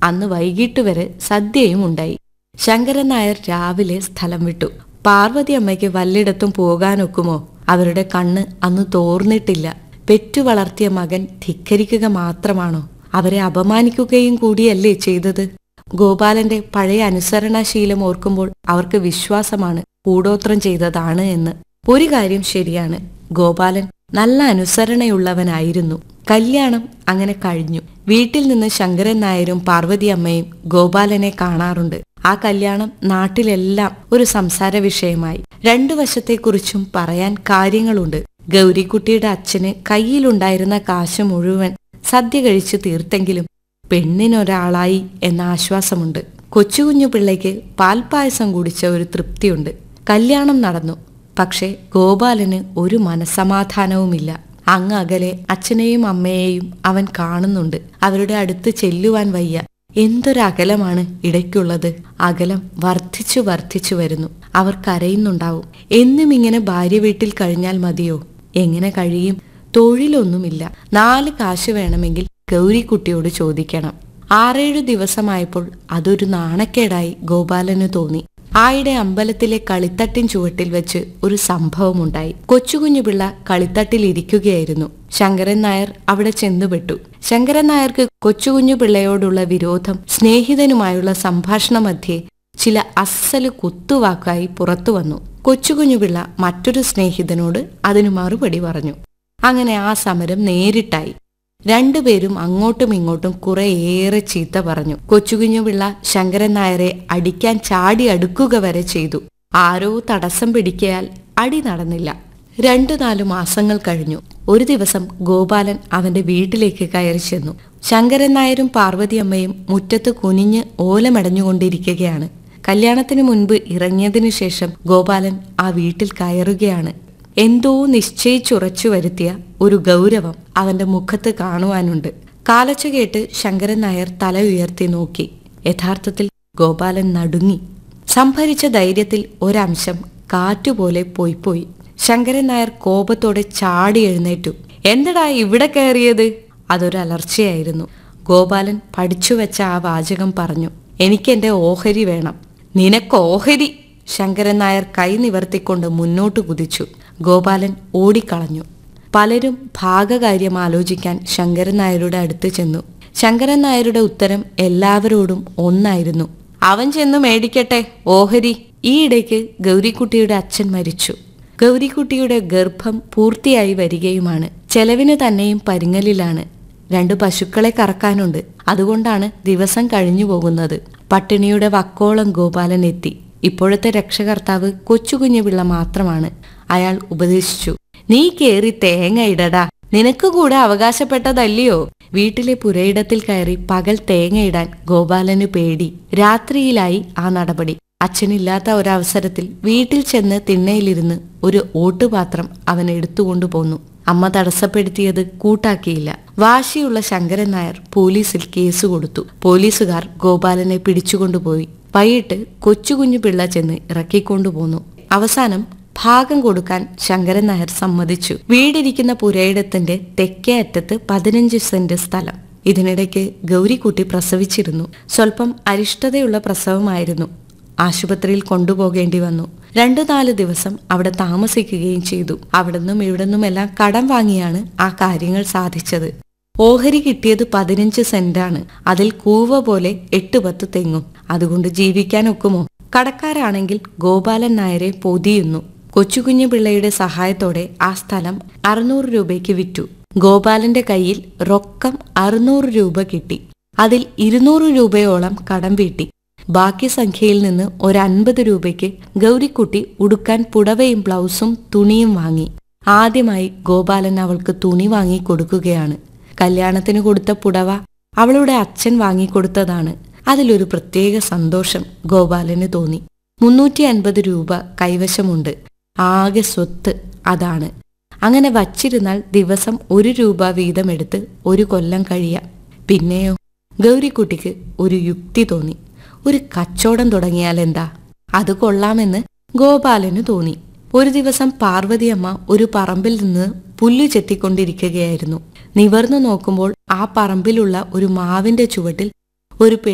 അന്ന് വൈകിട്ട് വരെ സദ്യയും ഉണ്ടായി ശങ്കരൻ നായർ രാവിലെ സ്ഥലം വിട്ടു പാർവതി അമ്മയ്ക്ക് വല്ലിടത്തും പോകാനൊക്കുമോ അവരുടെ കണ്ണ് അന്ന് തോർന്നിട്ടില്ല പെറ്റു വളർത്തിയ മകൻ ധിക്കരിക്കുക മാത്രമാണോ അവരെ അപമാനിക്കുകയും കൂടിയല്ലേ ചെയ്തത് ഗോപാലന്റെ പഴയ അനുസരണാശീലം ഓർക്കുമ്പോൾ അവർക്ക് വിശ്വാസമാണ് കൂടോത്രം ചെയ്തതാണ് എന്ന് ഒരു കാര്യം ശരിയാണ് ഗോപാലൻ നല്ല അനുസരണയുള്ളവനായിരുന്നു കല്യാണം അങ്ങനെ കഴിഞ്ഞു വീട്ടിൽ നിന്ന് ശങ്കരൻ നായരും പാർവതി അമ്മയും ഗോപാലനെ കാണാറുണ്ട് ആ കല്യാണം നാട്ടിലെല്ലാം ഒരു സംസാര വിഷയമായി രണ്ടു വശത്തെക്കുറിച്ചും പറയാൻ കാര്യങ്ങളുണ്ട് ഗൗരിക്കുട്ടിയുടെ അച്ഛന് കയ്യിലുണ്ടായിരുന്ന കാശ് മുഴുവൻ സദ്യ കഴിച്ചു തീർത്തെങ്കിലും പെണ്ണിനൊരാളായി എന്ന ആശ്വാസമുണ്ട് കൊച്ചുകുഞ്ഞു പിള്ളയ്ക്ക് പാൽപ്പായസം കുടിച്ച ഒരു തൃപ്തിയുണ്ട് കല്യാണം നടന്നു പക്ഷേ ഗോപാലന് ഒരു മനസമാധാനവുമില്ല അങ്ങ് അകലെ അച്ഛനെയും അമ്മയെയും അവൻ കാണുന്നുണ്ട് അവരുടെ അടുത്ത് ചെല്ലുവാൻ വയ്യ എന്തൊരകലമാണ് ഇടയ്ക്കുള്ളത് അകലം വർദ്ധിച്ചു വർദ്ധിച്ചു വരുന്നു അവർ കരയുന്നുണ്ടാവും എന്നും ഇങ്ങനെ ഭാര്യ വീട്ടിൽ കഴിഞ്ഞാൽ മതിയോ എങ്ങനെ കഴിയും തൊഴിലൊന്നുമില്ല നാല് കാശ് വേണമെങ്കിൽ ഗൗരിക്കുട്ടിയോട് ചോദിക്കണം ആറേഴു ദിവസമായപ്പോൾ അതൊരു നാണക്കേടായി ഗോപാലന് തോന്നി ആയിടെ അമ്പലത്തിലെ കളിത്തട്ടിൻ ചുവട്ടിൽ വെച്ച് ഒരു സംഭവമുണ്ടായി കൊച്ചുകുഞ്ഞു പിള്ള കളിത്തട്ടിൽ ഇരിക്കുകയായിരുന്നു ശങ്കരൻ നായർ അവിടെ ചെന്നുപെട്ടു ശങ്കരൻ നായർക്ക് കൊച്ചുകുഞ്ഞു പിള്ളയോടുള്ള വിരോധം സ്നേഹിതനുമായുള്ള സംഭാഷണ മധ്യേ ചില അസ്സല് കുത്തുവാക്കായി പുറത്തു വന്നു കൊച്ചുകുഞ്ഞു പിള്ള മറ്റൊരു സ്നേഹിതനോട് അതിനു മറുപടി പറഞ്ഞു അങ്ങനെ ആ സമരം നേരിട്ടായി രണ്ടുപേരും അങ്ങോട്ടും ഇങ്ങോട്ടും കുറേയേറെ ചീത്ത പറഞ്ഞു കൊച്ചുകുഞ്ഞുപിള്ള ശങ്കരൻ നായരെ അടിക്കാൻ ചാടി അടുക്കുക വരെ ചെയ്തു ആരോ തടസ്സം പിടിക്കയാൽ അടി നടന്നില്ല രണ്ടു നാലു മാസങ്ങൾ കഴിഞ്ഞു ഒരു ദിവസം ഗോപാലൻ അവന്റെ വീട്ടിലേക്ക് കയറി ചെന്നു ശങ്കരൻ നായരും പാർവതിയമ്മയും മുറ്റത്ത് കുനിഞ്ഞ് ഓലമടഞ്ഞുകൊണ്ടിരിക്കുകയാണ് കല്യാണത്തിന് മുൻപ് ഇറങ്ങിയതിനു ശേഷം ഗോപാലൻ ആ വീട്ടിൽ കയറുകയാണ് എന്തോ നിശ്ചയിച്ചുറച്ചു വരുത്തിയ ഒരു ഗൗരവം അവന്റെ മുഖത്ത് കാണുവാനുണ്ട് കാലച്ച കേട്ട് ശങ്കരൻ നായർ തല ഉയർത്തി നോക്കി യഥാർത്ഥത്തിൽ ഗോപാലൻ നടുങ്ങി സംഭരിച്ച ധൈര്യത്തിൽ ഒരംശം കാറ്റുപോലെ പോയി പോയി ശങ്കരൻ നായർ കോപത്തോടെ ചാടി എഴുന്നേറ്റു എന്തടാ ഇവിടെ കയറിയത് അതൊരു അലർച്ചയായിരുന്നു ഗോപാലൻ പഠിച്ചു വെച്ച ആ വാചകം പറഞ്ഞു എനിക്കെന്റെ ഓഹരി വേണം നിനക്ക് ഓഹരി ശങ്കരൻ നായർ കൈ നിവർത്തിക്കൊണ്ട് മുന്നോട്ട് കുതിച്ചു ഗോപാലൻ ഓടിക്കളഞ്ഞു പലരും ഭാഗകാര്യം ആലോചിക്കാൻ ശങ്കരൻ നായരുടെ അടുത്ത് ചെന്നു ശങ്കരൻ നായരുടെ ഉത്തരം എല്ലാവരോടും ഒന്നായിരുന്നു അവൻ ചെന്ന് മേടിക്കട്ടെ ഓഹരി ഈയിടയ്ക്ക് ഗൗരിക്കുട്ടിയുടെ അച്ഛൻ മരിച്ചു ഗൗരിക്കുട്ടിയുടെ ഗർഭം പൂർത്തിയായി വരികയുമാണ് ചെലവിന് തന്നെയും പരിങ്ങലിലാണ് രണ്ട് പശുക്കളെ കറക്കാനുണ്ട് അതുകൊണ്ടാണ് ദിവസം കഴിഞ്ഞു പോകുന്നത് പട്ടിണിയുടെ വക്കോളം ഗോപാലൻ എത്തി ഇപ്പോഴത്തെ രക്ഷകർത്താവ് കൊച്ചുകുഞ്ഞുപിള്ള മാത്രമാണ് അയാൾ ഉപദേശിച്ചു നീ കേറി തേങ്ങ ഇടടാ നിനക്ക് കൂടെ അവകാശപ്പെട്ടതല്ലയോ വീട്ടിലെ പുരയിടത്തിൽ കയറി പകൽ തേങ്ങയിടാൻ ഗോപാലന് പേടി രാത്രിയിലായി ആ നടപടി അച്ഛനില്ലാത്ത ഒരവസരത്തിൽ വീട്ടിൽ ചെന്ന് തിണ്ണയിലിരുന്ന് ഒരു ഓട്ടുപാത്രം അവൻ എടുത്തുകൊണ്ടു പോന്നു അമ്മ തടസ്സപ്പെടുത്തിയത് കൂട്ടാക്കിയില്ല വാശിയുള്ള ശങ്കരൻ നായർ പോലീസിൽ കേസ് കൊടുത്തു പോലീസുകാർ ഗോപാലനെ പിടിച്ചുകൊണ്ടുപോയി വൈകിട്ട് കൊച്ചുകുഞ്ഞു പിള്ള ചെന്ന് ഇറക്കിക്കൊണ്ടുപോന്നു അവസാനം ഭാഗം കൊടുക്കാൻ ശങ്കരൻ നായർ സമ്മതിച്ചു വീടിരിക്കുന്ന പുരയിടത്തിന്റെ തെക്കേ അറ്റത്ത് പതിനഞ്ച് സെന്റ് സ്ഥലം ഇതിനിടയ്ക്ക് ഗൗരിക്കുട്ടി പ്രസവിച്ചിരുന്നു സ്വല്പം അരിഷ്ടതയുള്ള പ്രസവമായിരുന്നു ആശുപത്രിയിൽ കൊണ്ടുപോകേണ്ടി വന്നു രണ്ടു നാല് ദിവസം അവിടെ താമസിക്കുകയും ചെയ്തു അവിടുന്നും ഇവിടുന്നുമെല്ലാം കടം വാങ്ങിയാണ് ആ കാര്യങ്ങൾ സാധിച്ചത് ഓഹരി കിട്ടിയത് പതിനഞ്ച് സെന്റാണ് അതിൽ കൂവ പോലെ എട്ട് പത്ത് തെങ്ങും അതുകൊണ്ട് ജീവിക്കാൻ ഒക്കുമോ കടക്കാരാണെങ്കിൽ ഗോപാലൻ നായരെ പൊതിയുന്നു കൊച്ചുകുഞ്ഞു പിള്ളയുടെ സഹായത്തോടെ ആ സ്ഥലം അറുന്നൂറ് രൂപയ്ക്ക് വിറ്റു ഗോപാലന്റെ കയ്യിൽ റൊക്കം അറുന്നൂറ് രൂപ കിട്ടി അതിൽ ഇരുന്നൂറ് രൂപയോളം കടം വീട്ടി ബാക്കി സംഖ്യയിൽ നിന്ന് ഒരു അൻപത് രൂപയ്ക്ക് ഗൗരിക്കുട്ടി ഉടുക്കാൻ പുടവയും ബ്ലൗസും തുണിയും വാങ്ങി ആദ്യമായി ഗോപാലൻ അവൾക്ക് തുണി വാങ്ങി കൊടുക്കുകയാണ് കല്യാണത്തിന് കൊടുത്ത പുടവ അവളുടെ അച്ഛൻ വാങ്ങിക്കൊടുത്തതാണ് അതിലൊരു പ്രത്യേക സന്തോഷം ഗോപാലന് തോന്നി മുന്നൂറ്റി അൻപത് രൂപ കൈവശമുണ്ട് ആകെ സ്വത്ത് അതാണ് അങ്ങനെ വച്ചിരുന്നാൽ ദിവസം ഒരു രൂപ വീതമെടുത്ത് ഒരു കൊല്ലം കഴിയാം പിന്നെയോ ഗൗരിക്കുട്ടിക്ക് ഒരു യുക്തി തോന്നി ഒരു കച്ചവടം തുടങ്ങിയാൽ എന്താ അത് കൊള്ളാമെന്ന് ഗോപാലന് തോന്നി ഒരു ദിവസം പാർവതിയമ്മ ഒരു പറമ്പിൽ നിന്ന് പുല്ലു ചെത്തിക്കൊണ്ടിരിക്കുകയായിരുന്നു നിവർന്നു നോക്കുമ്പോൾ ആ പറമ്പിലുള്ള ഒരു മാവിന്റെ ചുവട്ടിൽ ഒരു